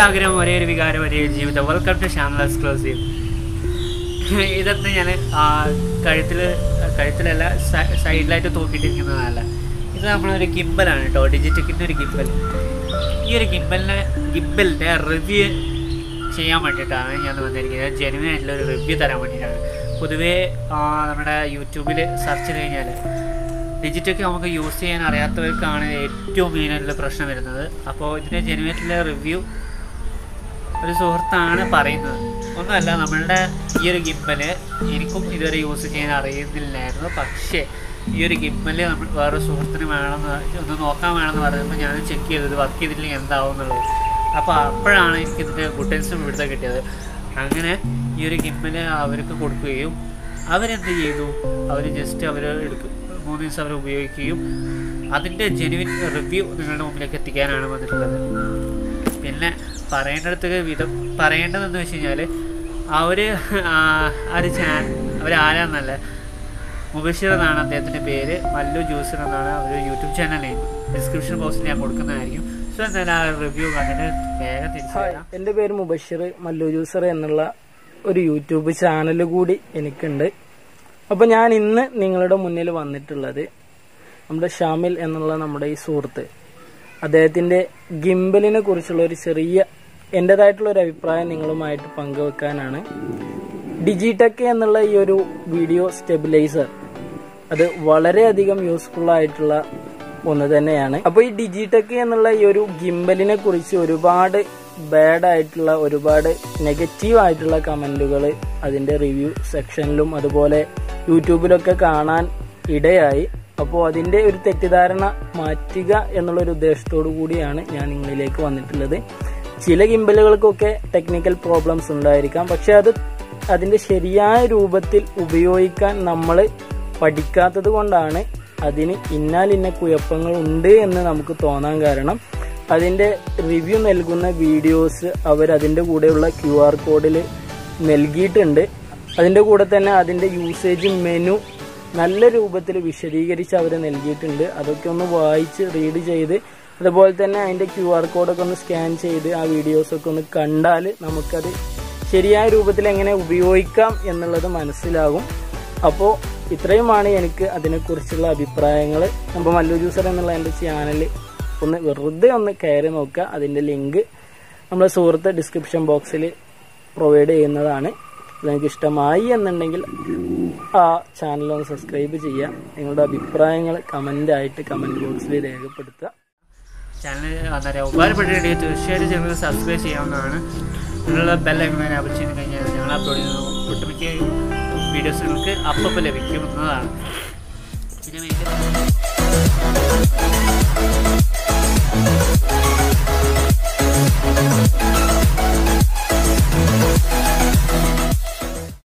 ആഗ്രഹം ഒരേ ഒരു വികാരം ഒരേ ഒരു ജീവിതം വെൽക്കം ടു ഷാനൽ എക്സ്ക്ലൂസീവ് ഇതൊന്നും ഞാൻ കഴുത്തിൽ കഴുത്തിലല്ല സൈഡിലായിട്ട് തൂക്കിയിട്ടിരിക്കുന്നതല്ല ഇത് നമ്മളൊരു ഗിംബലാണ് കേട്ടോ ഡിജിറ്റക്കിൻ്റെ ഒരു ഗിംബൽ ഈ ഒരു ഗിംബലിനെ ഗിംബലിൻ്റെ റിവ്യൂ ചെയ്യാൻ വേണ്ടിയിട്ടാണ് ഞാൻ വന്നിരിക്കുന്നത് ജെനുവിൻ ആയിട്ടുള്ള ഒരു റിവ്യൂ തരാൻ വേണ്ടിയിട്ടാണ് പൊതുവേ ആ, നമ്മുടെ യൂട്യൂബിൽ സെർച്ച് ചെയ്ത് കഴിഞ്ഞാൽ ഡിജിറ്റൊക്കെ നമുക്ക് യൂസ് ചെയ്യാൻ അറിയാത്തവർക്കാണ് ഏറ്റവും മെയിനായിട്ടുള്ള പ്രശ്നം വരുന്നത് അപ്പോൾ ഇതിൻ്റെ ജെനുവിൻ ആയിട്ടുള്ള റിവ്യൂ ഒരു സുഹൃത്താണ് പറയുന്നത് ഒന്നുമല്ല നമ്മളുടെ ഈ ഒരു ഗിംബല് എനിക്കും ഇതുവരെ യൂസ് ചെയ്യാൻ അറിയുന്നില്ലായിരുന്നു പക്ഷേ ഈ ഒരു ഗിംബല് നമ്മൾ വേറെ സുഹൃത്തിന് വേണമെന്ന് ഒന്ന് നോക്കാൻ വേണമെന്ന് പറയുമ്പോൾ ഞാൻ ചെക്ക് ചെയ്തത് വർക്ക് ചെയ്തില്ലെങ്കിൽ എന്താവും എന്നുള്ളത് അപ്പോൾ അപ്പോഴാണ് എനിക്ക് ഇതിൻ്റെ ഗുഡൻസും ഇവിടുത്തെ കിട്ടിയത് അങ്ങനെ ഈ ഒരു ഗിംബല് അവർക്ക് കൊടുക്കുകയും അവരെന്ത് ചെയ്തു അവർ ജസ്റ്റ് അവർ എടുക്കും മൂന്ന് ദിവസം അവർ ഉപയോഗിക്കുകയും അതിൻ്റെ ജെനുവിൻ റിവ്യൂ നിങ്ങളുടെ മുമ്പിലേക്ക് എത്തിക്കാനാണ് വന്നിട്ടുള്ളത് പിന്നെ പറയേണ്ടടുത്ത് വിധം പറയേണ്ടതെന്ന് വെച്ച് കഴിഞ്ഞാൽ അവർ ആ ഒരു ചാൻ അവരാരാന്നല്ല മുബഷീർ എന്നാണ് അദ്ദേഹത്തിൻ്റെ പേര് മല്ലു ജ്യൂസർ എന്നാണ് ഒരു യൂട്യൂബ് ചാനൽ നെയിം ഡിസ്ക്രിപ്ഷൻ ബോക്സിൽ ഞാൻ കൊടുക്കുന്നതായിരിക്കും സോ എന്തായാലും ആ റിവ്യൂ കണ്ടിട്ട് വേഗം തിരിച്ചു ഹായ് വരാം എൻ്റെ പേര് മുബഷിർ മല്ലു ജ്യൂസർ എന്നുള്ള ഒരു യൂട്യൂബ് ചാനൽ കൂടി എനിക്കുണ്ട് അപ്പോൾ ഞാൻ ഇന്ന് നിങ്ങളുടെ മുന്നിൽ വന്നിട്ടുള്ളത് നമ്മുടെ ഷാമിൽ എന്നുള്ള നമ്മുടെ ഈ സുഹൃത്ത് അദ്ദേഹത്തിൻ്റെ ഗിംബലിനെ കുറിച്ചുള്ള ഒരു ചെറിയ എൻ്റെതായിട്ടുള്ള ഒരു അഭിപ്രായം നിങ്ങളുമായിട്ട് പങ്കുവെക്കാനാണ് ഡിജിടെക് എന്നുള്ള ഈ ഒരു വീഡിയോ സ്റ്റെബിലൈസർ അത് വളരെയധികം യൂസ്ഫുൾ ആയിട്ടുള്ള ഒന്ന് തന്നെയാണ് അപ്പോൾ ഈ ഡിജിടെക് എന്നുള്ള ഈ ഒരു ഗിംബലിനെ കുറിച്ച് ഒരുപാട് ബാഡ് ആയിട്ടുള്ള ഒരുപാട് നെഗറ്റീവ് ആയിട്ടുള്ള കമന്റുകൾ അതിന്റെ റിവ്യൂ സെക്ഷനിലും അതുപോലെ യൂട്യൂബിലൊക്കെ കാണാൻ ഇടയായി അപ്പോൾ അതിന്റെ ഒരു തെറ്റിദ്ധാരണ മാറ്റുക എന്നുള്ള ഒരു ഉദ്ദേശത്തോടു കൂടിയാണ് ഞാൻ നിങ്ങളിലേക്ക് വന്നിട്ടുള്ളത് ചില ഗിംബലുകൾക്കൊക്കെ ടെക്നിക്കൽ പ്രോബ്ലംസ് ഉണ്ടായിരിക്കാം പക്ഷെ അത് അതിന്റെ ശരിയായ രൂപത്തിൽ ഉപയോഗിക്കാൻ നമ്മൾ പഠിക്കാത്തത് കൊണ്ടാണ് അതിന് ഇന്നാൽ ഇന്ന കുഴപ്പങ്ങൾ ഉണ്ട് എന്ന് നമുക്ക് തോന്നാൻ കാരണം അതിന്റെ റിവ്യൂ നൽകുന്ന വീഡിയോസ് അവർ അതിന്റെ കൂടെയുള്ള ക്യു ആർ കോഡിൽ നൽകിയിട്ടുണ്ട് അതിന്റെ കൂടെ തന്നെ അതിന്റെ യൂസേജ് മെനു നല്ല രൂപത്തിൽ വിശദീകരിച്ച് അവർ നൽകിയിട്ടുണ്ട് അതൊക്കെ ഒന്ന് വായിച്ച് റീഡ് ചെയ്ത് അതുപോലെ തന്നെ അതിന്റെ ക്യു ആർ കോഡൊക്കെ ഒന്ന് സ്കാൻ ചെയ്ത് ആ വീഡിയോസൊക്കെ ഒന്ന് കണ്ടാൽ നമുക്കത് ശരിയായ രൂപത്തിൽ എങ്ങനെ ഉപയോഗിക്കാം എന്നുള്ളത് മനസ്സിലാകും അപ്പോൾ ഇത്രയുമാണ് എനിക്ക് അതിനെക്കുറിച്ചുള്ള അഭിപ്രായങ്ങൾ അപ്പോൾ മല്ലു ജ്യൂസർ എന്നുള്ള എൻ്റെ ചാനൽ ഒന്ന് വെറുതെ ഒന്ന് കയറി നോക്കുക അതിൻ്റെ ലിങ്ക് നമ്മുടെ സുഹൃത്ത് ഡിസ്ക്രിപ്ഷൻ ബോക്സിൽ പ്രൊവൈഡ് ചെയ്യുന്നതാണ് നിങ്ങൾക്ക് ഇഷ്ടമായി എന്നുണ്ടെങ്കിൽ ആ ചാനൽ ഒന്ന് സബ്സ്ക്രൈബ് ചെയ്യുക നിങ്ങളുടെ അഭിപ്രായങ്ങൾ കമൻ്റ് ആയിട്ട് കമൻറ്റ് ബോക്സിൽ രേഖപ്പെടുത്തുക ചാനൽ എന്താ പറയുക ഉപകാരപ്പെട്ടിട്ടുണ്ടെങ്കിൽ തീർച്ചയായിട്ടും ചാനൽ സബ്സ്ക്രൈബ് ചെയ്യാവുന്നതാണ് നിങ്ങളുടെ ബെല്ലൈക്കൺ അപ്ലോഡ് ചെയ്ത് കഴിഞ്ഞാൽ ഞങ്ങൾ അപ്ലോഡ് ചെയ്യുന്ന ഒട്ടുമിക്ക വീഡിയോസ് നിങ്ങൾക്ക് അപ്പം ലഭിക്കുന്നതാണ് പിന്നെ മെയിൻ